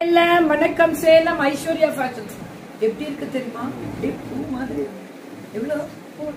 இல்ல வணக்கம் சேலம் ஐஸ்வர்யா ஃபேஷன்ஸ் எப்படி இருக்கு தெரியுமா அப்படியே பூ மாதிரி இருக்கு. எவ்வளவு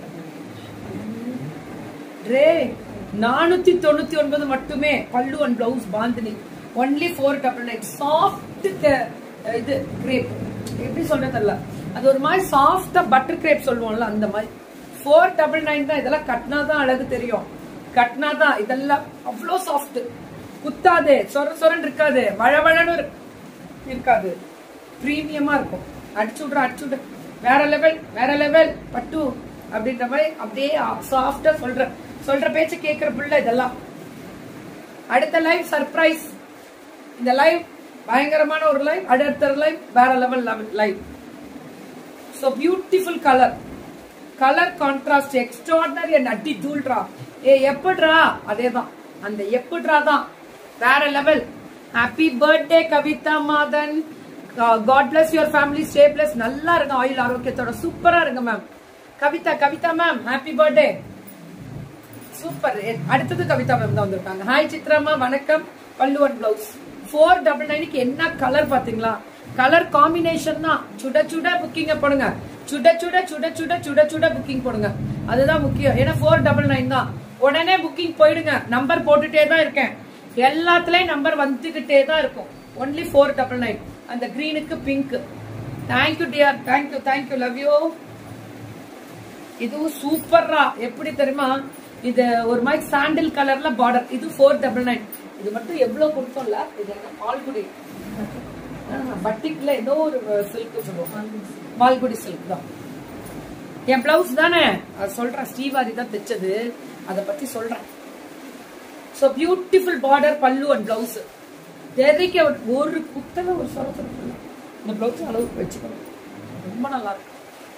ரே நானூத்தி தொண்ணூத்தி ஒன்பது மட்டுமே பல்லு and blouse bandhani only four double nine soft இது கிரேப் எப்படி சொல்றது தெரியல அது ஒரு மாதிரி சாஃப்டா பட்டர் கிரேப் சொல்லுவோம்ல அந்த மாதிரி ஃபோர் டபுள் நைன் தான் இதெல்லாம் கட்டினா தான் அழகு தெரியும் கட்டினா தான் இதெல்லாம் அவ்வளோ சாஃப்ட் குத்தாது சொர சொரன்னு இருக்காது வழவழன்னு இரு- இருக்காது பிரீமியமா இருக்கும் அடிச்சு விட்ற அடிச்சு விட்ற வேற லெவல் வேற லெவல் பட்டு அப்படின்ற மாதிரி அப்படியே சாஃப்டா சொல்ற சொல்ற பேச்ச கேக்குற புள்ள இதெல்லாம் அடுத்த லைவ் சர்ப்ரைஸ் இந்த லைவ் பயங்கரமான ஒரு லைவ் அடுத்த லைவ் வேற level live so beautiful colour colour contrast extraordinary and அடி தூள்ரா ஏ எப்படிரா அதேதான் அந்த எப்படிரா தான் வேற level happy birthday Kavitha Madhan God bless your family stay bless நல்லா இருங்க ஆயுள் ஆரோக்கியத்தோட சூப்பரா இருங்க ma'am Kavitha Kavitha ma'am happy birthday super அடுத்தது கவிதா மேம் தான் வந்திருக்காங்க ஹாய் சித்ராமா வணக்கம் பல்லுவன் பிளவுஸ் ஃபோர் டபுள் நைனுக்கு என்ன கலர் பாத்தீங்களா கலர் காம்பினேஷன் தான் சுட சுட புக்கிங்க போடுங்க சுட சுட சுட சுட சுட சுட புக்கிங் போடுங்க அதுதான் முக்கியம் ஏன்னா ஃபோர் டபுள் நைன் தான் உடனே புக்கிங் போயிடுங்க நம்பர் போட்டுட்டே தான் இருக்கேன் எல்லாத்துலயும் நம்பர் வந்துகிட்டே தான் இருக்கும் ஒன்லி ஃபோர் டபுள் நைன் அந்த கிரீனுக்கு pink thank you dear thank you thank you love you இதுவும் சூப்பர்ரா எப்படி தெரியுமா இது ஒரு மாதிரி சாண்டில் கலர்ல பார்டர் இது ஃபோர் டபுள் நைன் இது மட்டும் எவ்வளவு கொடுத்தோம்ல இது என்ன மால்குடி பட்டிக்ல ஏதோ ஒரு சில்க் சொல்லுவோம் மால்குடி சில்க் தான் என் பிளவுஸ் தானே அது சொல்றேன் ஸ்ரீவாரி தான் தைச்சது அதை பத்தி சொல்றேன் சோ பியூட்டிஃபுல் பார்டர் பல்லு அண்ட் பிளவுஸ் தெரிக்க ஒரு குத்தல ஒரு சொர சொரப்பு இல்ல. இந்த பிளவுஸ் அளவுக்கு வச்சுக்கணும் ரொம்ப நல்லா இருக்கும்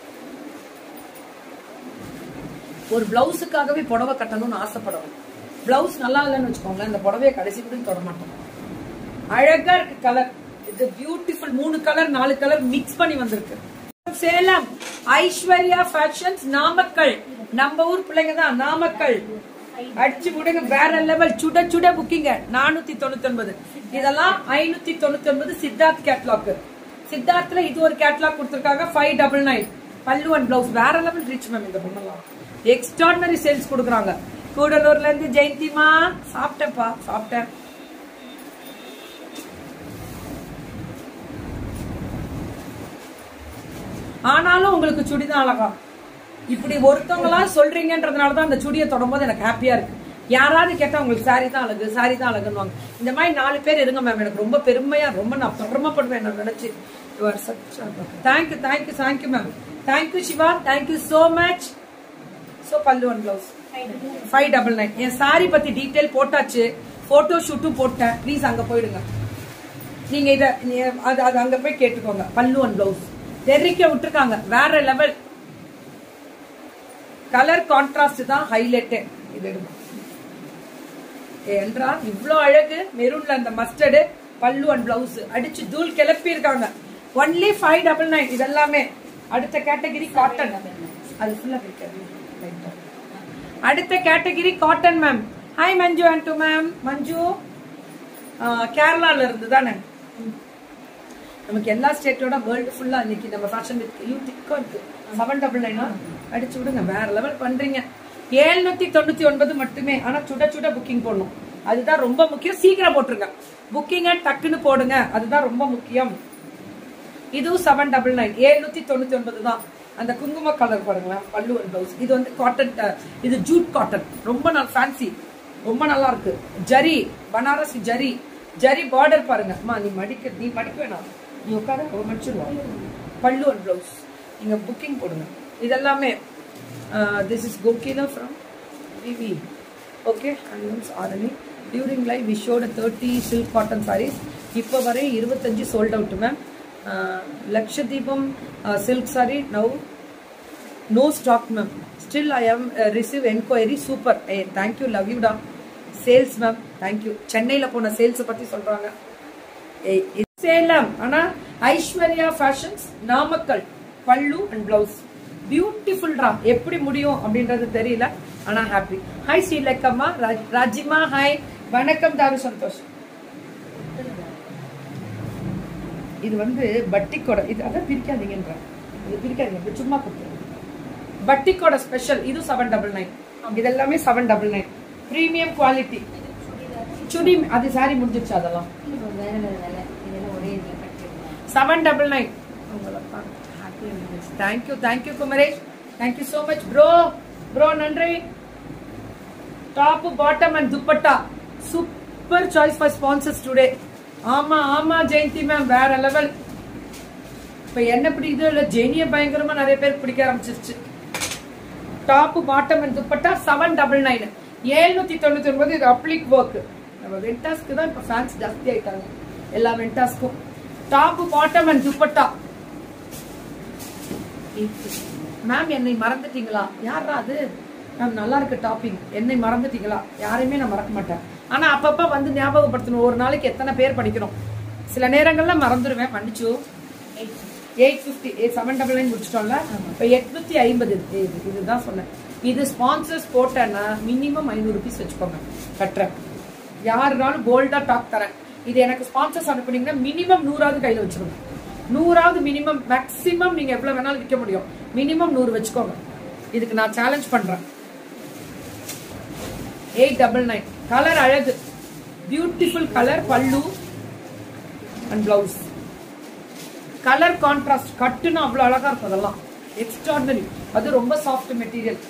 ஒரு பிளவுஸுக்காகவே புடவை கட்டணும்னு ஆசைப்படுறோம் பிளவுஸ் நல்லா இல்லைன்னு வச்சுக்கோங்களேன் இந்த புடவைய கடைசி கூட தொட மாட்டோம் அழகா இருக்கு கலர் இது பியூட்டிஃபுல் மூணு கலர் நாலு கலர் மிக்ஸ் பண்ணி வந்திருக்கு சேலம் ஐஸ்வர்யா ஃபேஷன்ஸ் நாமக்கல் நம்ம ஊர் பிள்ளைங்க தான் நாமக்கல் அடிச்சு விடுங்க வேற லெவல் சுட சுட புக்கிங்க நானூத்தி தொண்ணூத்தி ஒன்பது இதெல்லாம் ஐநூத்தி தொண்ணூத்தி ஒன்பது சித்தார்த் கேட்லாக் சித்தார்த்ல இது ஒரு கேட்லாக் கொடுத்திருக்காங்க ஃபைவ் டபுள் நைன் பல்லு அண்ட் பிளவுஸ் வேற லெவல் ரீச் மேம் இந்த பொண்ணெல்லாம் எக்ஸ்ட்ராடினரி சேல்ஸ் கொடுக்குறாங்க கூடலூர்ல இருந்து ஜெயந்திமா சாப்பிட்டேன்ப்பா சாப்பிட்டேன் ஆனாலும் உங்களுக்கு சுடி தான் அழகா இப்படி ஒருத்தவங்களா சொல்றீங்கன்றதுனால தான் அந்த சுடியை தொடரும்போது எனக்கு ஹாப்பியா இருக்கு யாராவது கேட்டா உங்களுக்கு சாரி தான் அழகு சாரி தான் அழகுன்னுவாங்க இந்த மாதிரி நாலு பேர் இருங்க மேம் எனக்கு ரொம்ப பெருமையா ரொம்ப நான் பெருமைப்படுவேன் நான் நினைச்சு thank you thank you thank you ma'am thank you Siva thank you so much so பல்லு one blouse five double nine என் சாரி பத்தி டீட்டெயில் போட்டாச்சு போட்டோ ஷூட்டும் போட்டேன் ப்ளீஸ் அங்க போயிடுங்க நீங்க இத நீ- அது அது அங்க போய் கேட்டுக்கோங்க பல்லு ஒன் பிளவுஸ் தெரிக்க விட்டுருக்காங்க வேற லெவல் கலர் கான்ட்ராஸ்ட் தான் ஹைலைட்டே இது எடுங்க. என்றா இவ்ளோ அழகு மெரூன்ல அந்த மஸ்டர்டு பல்லு அண்ட் பிளவுஸ் அடிச்சு தூள் கிளப்பி இருக்காங்க ஒன்லி ஃபைவ் டபுள் நைன் இதெல்லாமே அடுத்த கேட்டகரி காட்டன் அது ஃபுல்லா இருக்காது Light-ஆ. அடுத்த category cotton ma'am hi Manju and ma'am Manju ஆஹ், கேரளால இருந்து தானே நமக்கு எல்லா ஸ்டேட்டோட வேர்ல்டு ஃபுல்லா இன்னைக்கு நம்ம ஃபேஷன் வித் யூ திக்கா இருக்கு செவன் டபுள் நைனா அடிச்சு விடுங்க வேற லெவல் பண்றீங்க ஏழ்நூத்தி தொண்ணூத்தி ஒன்பது மட்டுமே ஆனா சுட சுட புக்கிங் போடணும் அதுதான் ரொம்ப முக்கியம் சீக்கிரம் போட்டுருங்க புக்கிங்க டக்குன்னு போடுங்க அதுதான் ரொம்ப முக்கியம் இதுவும் செவன் டபுள் நைன் ஏழ்நூத்தி தொண்ணூத்தி ஒன்பது தான் அந்த குங்கும கலர் பாருங்களேன் பல்லு அண்ட் பிளவுஸ் இது வந்து காட்டன் இது ஜூட் காட்டன் ரொம்ப நல்லா ஃபேன்சி ரொம்ப நல்லா இருக்கு ஜரி பனாரசி ஜரி ஜரி பார்டர் பாருங்க அம்மா நீ மடிக்க நீ மடிக்க வேணாம் நீ உட்கார அவ மடிச்சிருவா பல்லு அண்ட் பிளவுஸ் நீங்க புக்கிங் போடுங்க இதெல்லாமே this is Kokila from VV okay and Arani during live we shot thirty silk cotton sarees இப்போ வரை இருபத்தஞ்சு sold out ma'am Lakshadeepam silk saree now no stock ma'am still I am receive enquiry super ஏ thank you love யூடா sales ma'am thank you சென்னையில் போன சேல்ஸை பற்றி சொல்கிறாங்க ஏய், இது சேலம் ஆனா ஐஸ்வர்யா ஃபேஷன்ஸ் நாமக்கல் பல்லு அண்ட் பிளவுஸ் பியூட்டிஃபுல்ரா எப்படி முடியும் அப்படின்றது தெரியல ஆனா ஹாப்பி ஹாய் ஸ்ரீலக்கம்மா ராஜ்- ராஜிமா ஹாய் வணக்கம் தாரு சந்தோஷ் இது வந்து பட்டிக்கோட இது அதான் பிரிக்காதீங்கன்ற இது பிரிக்காதீங்க இப்படி சும்மா கொடுத்துருங்க பட்டிக்கோட ஸ்பெஷல் இது செவன் டபுள் நைன் இது எல்லாமே seven double nine premium quality chudi அது சாரி முடிஞ்சிருச்சு அதெல்லாம் வேற வேற வேலை இதெல்லாம் ஒரே இதுல கட்டிடுவோம் seven double nine thank you thank you Kumaresh thank you so much bro bro நன்றி top bottom and dupatta super choice for sponsors today ஆமா ஆமா ஜெயந்தி மேம் வேற லெவல் இப்ப என்ன பிடிக்குதோ இல்ல ஜெனிய பயங்கரமா நிறைய பேர் பிடிக்க ஆரம்பிச்சிருச்சு top bottom and dupatta seven double nine ஏழ்நூத்தி தொண்ணூத்தி ஒன்பது இது அப்ளிக் ஒர்க் நம்ம வெண்டாஸ்க்கு தான் இப்ப ஃபேன்ஸ் ஜாஸ்தி ஆயிட்டாங்க எல்லா வெண்டாஸ்க்கும் top bottom and dupatta ma'am என்னை மறந்துட்டீங்களா யாரா அது மேம் நல்லா இருக்கு டாப்பிங் என்னை மறந்துட்டீங்களா யாரையுமே நான் மறக்க மாட்டேன் ஆனா அப்பப்ப வந்து ஞாபகப்படுத்தணும் ஒரு நாளைக்கு எத்தனை பேர் படிக்கணும் சில நேரங்கள்ல மறந்துடுவேன் மன்னிச்சு eight fifty seven double nine முடிச்சிட்டோம்ல இப்போ எட்நூத்தி ஐம்பது இது இதுதான் சொன்னேன் இது ஸ்பான்சர்ஸ் போட்டேன்னா மினிமம் ஐநூறு ருபீஸ் வச்சுக்கோங்க கட்டுறேன் யாருனாலும் போல்டா டாக் தரேன் இது எனக்கு ஸ்பான்சர்ஸ் அனுப்புனீங்கன்னா மினிமம் நூறாவது கையில வச்சுக்கோங்க நூறாவது மினிமம் மேக்ஸிமம் நீங்க எவ்வளவு வேணாலும் விற்க முடியும் மினிமம் நூறு வச்சுக்கோங்க இதுக்கு நான் சேலஞ்ச் பண்றேன் எயிட் டபுள் நைன் கலர் அழகு பியூட்டிஃபுல் கலர் பல்லு அண்ட் பிளவுஸ் கலர் கான்ட்ராஸ்ட் கட்டுன்னு அவ்வளவு அழகா இருக்கும் அதெல்லாம் எக்ஸ்ட்ராடனரி அது ரொம்ப சாஃப்ட் மெட்டீரியல்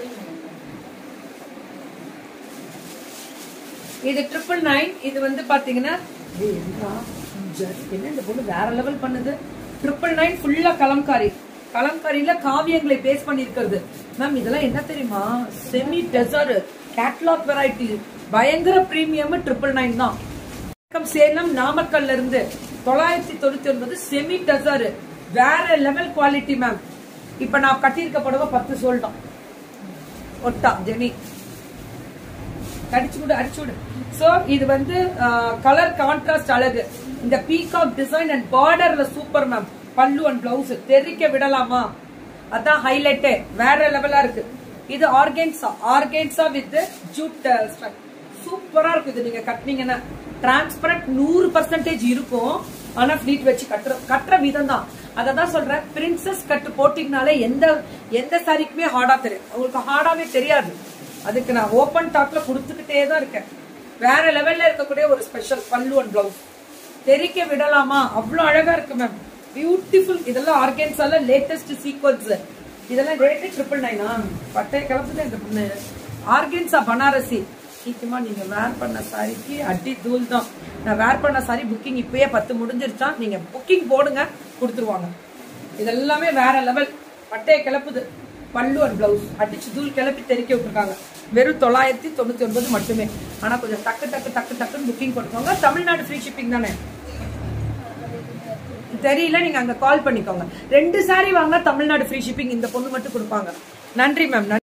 இது ட்ரிபிள் நைன் இது வந்து பாத்தீங்கன்னா ஏய், என்னடா, ஜரி, என்ன இந்த பொண்ணு வேற லெவல் பண்ணுது ட்ரிபிள் நைன் ஃபுல்லா கலம்காரி கலம்காரியில காவியங்களை பேஸ் பண்ணிருக்கிறது மேம் இதெல்லாம் என்ன தெரியுமா செமி டெசர் கேட்லாக் வெரைட்டி பயங்கர பிரீமியம் ட்ரிபிள் நைன் தான் வணக்கம் சேலம் நாமக்கல்ல இருந்து தொள்ளாயிரத்தி தொண்ணூத்தி ஒன்பது செமி டசர் வேற லெவல் குவாலிட்டி மேம் இப்ப நான் கட்டியிருக்க புடவை பத்து சொல்லிட்டோம் ஒட்டா ஜெனி கடிச்சு விடு அடிச்சு விடு சோ இது வந்து கலர் கான்ட்ராஸ்ட் அழகு இந்த பீகாக் டிசைன் அண்ட் பார்டர்ல சூப்பர் மேம் பல்லு அண்ட் பிளவுஸ் தெரிக்க விடலாமா அதான் ஹைலைட்டே வேற லெவலா இருக்கு இது ஆர்கேன்சா ஆர்கேன்சா வித் ஜூட் சூப்பரா இருக்கு இது நீங்க கட்டினீங்கன்னா டிரான்ஸ்பரண்ட் நூறு பர்சன்டேஜ் இருக்கும் ஆனா ஃபிளீட் வச்சு கட்டுற கட்டுற விதம் தான் அததான் சொல்றேன் பிரின்சஸ் கட்டு போட்டீங்கனாலே எந்த எந்த சாரிக்குமே ஹார்டா தெரியும் உங்களுக்கு ஹார்டாவே தெரியாது அதுக்கு நான் ஓப்பன் டாக்ல கொடுத்துக்கிட்டே தான் இருக்கேன் வேற லெவல்ல இருக்கக்கூடிய ஒரு ஸ்பெஷல் பல்லு அண்ட் பிளவுஸ் தெரிக்க விடலாமா அவ்வளவு அழகா இருக்கு மேம் பியூட்டிஃபுல் இதெல்லாம் ஆர்கேன்ஸால லேட்டஸ்ட் சீக்வன்ஸ் இதெல்லாம் ரேட்டு ட்ரிபிள் நைனா பட்டை கலப்புல இந்த பொண்ணு ஆர்கேன்ஸா பனாரசி சீக்கிரமா நீங்க வேர் பண்ண சாரிக்கு அடி தூள் தான் நான் வேர் பண்ண சாரி புக்கிங் இப்பயே பத்து முடிஞ்சிருச்சா நீங்க புக்கிங் போடுங்க கொடுத்துருவாங்க இதெல்லாமே வேற லெவல் பட்டையை கிளப்புது பல்லு அண்ட் பிளவுஸ் அடிச்சு தூள் கிளப்பி தெறிக்க விட்டுருக்காங்க வெறும் தொள்ளாயிரத்தி தொண்ணூத்தி ஒன்பது மட்டுமே ஆனா கொஞ்சம் டக்கு டக்கு டக்கு டக்குன்னு புக்கிங் கொடுத்தவங்க தமிழ்நாடு ஃப்ரீ ஷிப்பிங் தானே தெரியல நீங்க அங்க கால் பண்ணிக்கோங்க ரெண்டு சாரி வாங்க தமிழ்நாடு ஃப்ரீ ஷிப்பிங் இந்த பொண்ணு மட்டும் கொடுப்பாங்க நன்றி மேம்